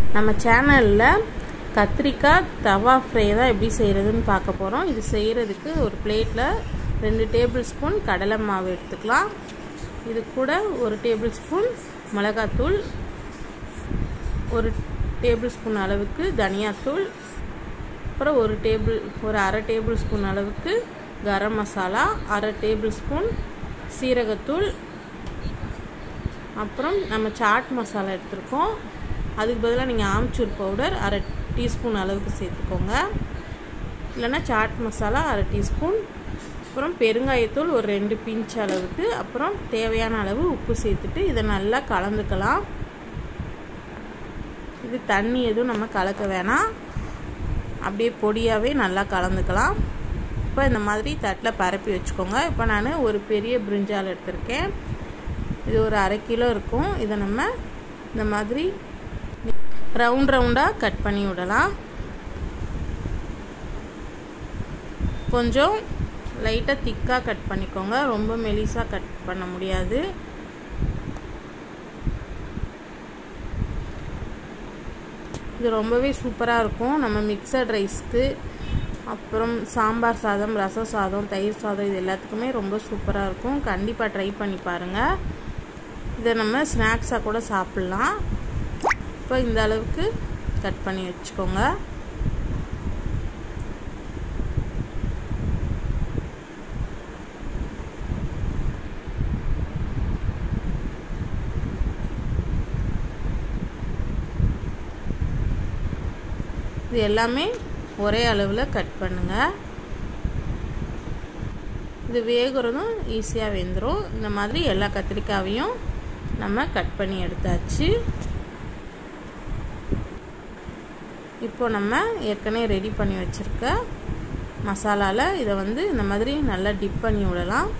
நம்ம சேனலில் கத்திரிக்காய் தவா ஃப்ரை தான் எப்படி செய்கிறதுன்னு பார்க்க போகிறோம் இது செய்கிறதுக்கு ஒரு பிளேட்டில் ரெண்டு டேபிள் ஸ்பூன் கடலை மாவு எடுத்துக்கலாம் இது கூட ஒரு டேபிள் ஸ்பூன் மிளகாத்தூள் ஒரு டேபிள் ஸ்பூன் அளவுக்கு தனியாத்தூள் அப்புறம் ஒரு டேபிள் ஒரு அரை டேபிள் ஸ்பூன் அளவுக்கு கரம் மசாலா அரை டேபிள் ஸ்பூன் சீரகத்தூள் அப்புறம் நம்ம சாட் மசாலா எடுத்துருக்கோம் அதுக்கு பதிலாக நீங்கள் ஆம்ச்சூர் பவுடர் அரை டீஸ்பூன் அளவுக்கு சேர்த்துக்கோங்க இல்லைன்னா சாட் மசாலா அரை டீஸ்பூன் அப்புறம் பெருங்காயத்தூள் ஒரு ரெண்டு பிஞ்ச் அளவுக்கு அப்புறம் தேவையான அளவு உப்பு சேர்த்துட்டு இதை நல்லா கலந்துக்கலாம் இது தண்ணி எதுவும் நம்ம கலக்க வேணாம் அப்படியே பொடியாகவே நல்லா கலந்துக்கலாம் இப்போ இந்த மாதிரி தட்டில் பரப்பி வச்சுக்கோங்க இப்போ நான் ஒரு பெரிய பிரிஞ்சால் எடுத்திருக்கேன் இது ஒரு அரை கிலோ இருக்கும் இதை நம்ம இந்த மாதிரி ரவுண்ட் ரவுண்டாக கட் பண்ணி விடலாம் கொஞ்சம் லைட்டாக திக்காக கட் பண்ணிக்கோங்க ரொம்ப மெலிசாக கட் பண்ண முடியாது இது ரொம்பவே சூப்பராக இருக்கும் நம்ம மிக்சட் ரைஸ்க்கு அப்புறம் சாம்பார் சாதம் ரசம் சாதம் தயிர் சாதம் இது எல்லாத்துக்குமே ரொம்ப சூப்பராக இருக்கும் கண்டிப்பாக ட்ரை பண்ணி பாருங்கள் இதை நம்ம ஸ்நாக்ஸாக கூட சாப்பிட்லாம் இப்போ இந்த அளவுக்கு கட் பண்ணி வச்சுக்கோங்க இது எல்லாமே ஒரே அளவில் கட் பண்ணுங்கள் இது வேகிறதும் ஈஸியாக வெந்துடும் இந்த மாதிரி எல்லா கத்திரிக்காவையும் நம்ம கட் பண்ணி எடுத்தாச்சு இப்போ நம்ம ஏற்கனவே ரெடி பண்ணி வச்சுருக்க மசாலாவில் இதை வந்து இந்த மாதிரி நல்லா டிப் பண்ணி விடலாம்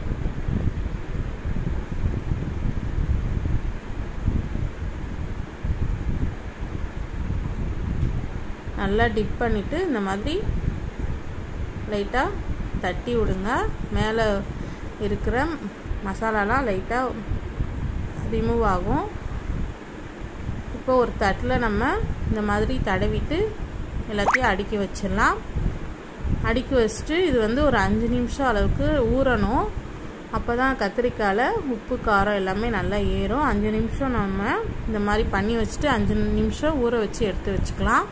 நல்லா டிப் பண்ணிவிட்டு இந்த மாதிரி லைட்டாக தட்டி விடுங்க மேலே இருக்கிற மசாலாலாம் லைட்டாக ரிமூவ் ஆகும் இப்போ ஒரு தட்டில் நம்ம இந்த மாதிரி தடவிட்டு எல்லாத்தையும் அடுக்கி வச்சிடலாம் அடுக்கி வச்சுட்டு இது வந்து ஒரு அஞ்சு நிமிஷம் அளவுக்கு ஊறணும் அப்போ தான் கத்திரிக்காயில் உப்பு காரம் எல்லாமே நல்லா ஏறும் அஞ்சு நிமிஷம் நம்ம இந்த மாதிரி பண்ணி வச்சுட்டு அஞ்சு நிமிஷம் ஊற வச்சு எடுத்து வச்சுக்கலாம்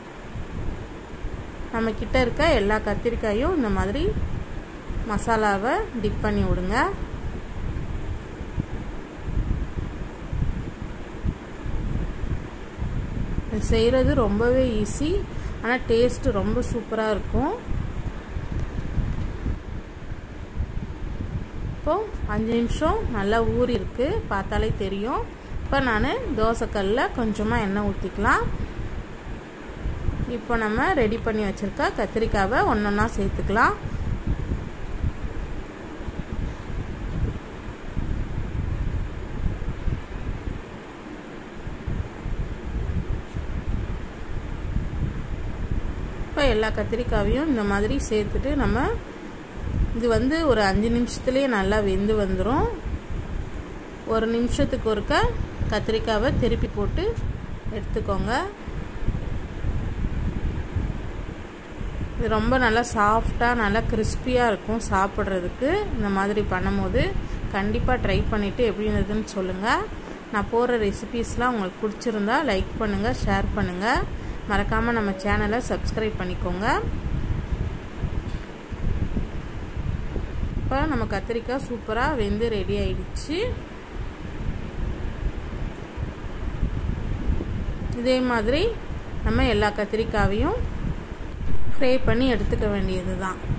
நம்ம கிட்ட இருக்க எல்லா கத்திரிக்காயும் இந்த மாதிரி மசாலாவை டிப் பண்ணி விடுங்க இது செய்கிறது ரொம்பவே ஈஸி ஆனால் டேஸ்ட்டு ரொம்ப சூப்பராக இருக்கும் இப்போது அஞ்சு நிமிஷம் நல்லா ஊறி இருக்குது பார்த்தாலே தெரியும் இப்போ நான் தோசைக்கல்லில் கொஞ்சமாக எண்ணெய் ஊற்றிக்கலாம் இப்போ நம்ம ரெடி பண்ணி வச்சுருக்க கத்திரிக்காவை ஒன்று ஒன்றா சேர்த்துக்கலாம் இப்போ எல்லா கத்திரிக்காவையும் இந்த மாதிரி சேர்த்துட்டு நம்ம இது வந்து ஒரு அஞ்சு நிமிஷத்துலேயே நல்லா வெந்து வந்துடும் ஒரு நிமிஷத்துக்கு ஒருக்க கத்திரிக்காவை திருப்பி போட்டு எடுத்துக்கோங்க இது ரொம்ப நல்லா சாஃப்டாக நல்லா கிறிஸ்பியாக இருக்கும் சாப்பிட்றதுக்கு இந்த மாதிரி பண்ணும்போது கண்டிப்பாக ட்ரை பண்ணிவிட்டு எப்படி இருந்ததுன்னு சொல்லுங்கள் நான் போடுற ரெசிபீஸ்லாம் உங்களுக்கு பிடிச்சிருந்தா லைக் பண்ணுங்கள் ஷேர் பண்ணுங்கள் மறக்காமல் நம்ம சேனலை சப்ஸ்கிரைப் பண்ணிக்கோங்க இப்போ நம்ம கத்திரிக்காய் சூப்பராக வெந்து ரெடி ஆயிடுச்சு இதே மாதிரி நம்ம எல்லா கத்திரிக்காவையும் ஃப்ரை பண்ணி எடுத்துக்க வேண்டியது தான்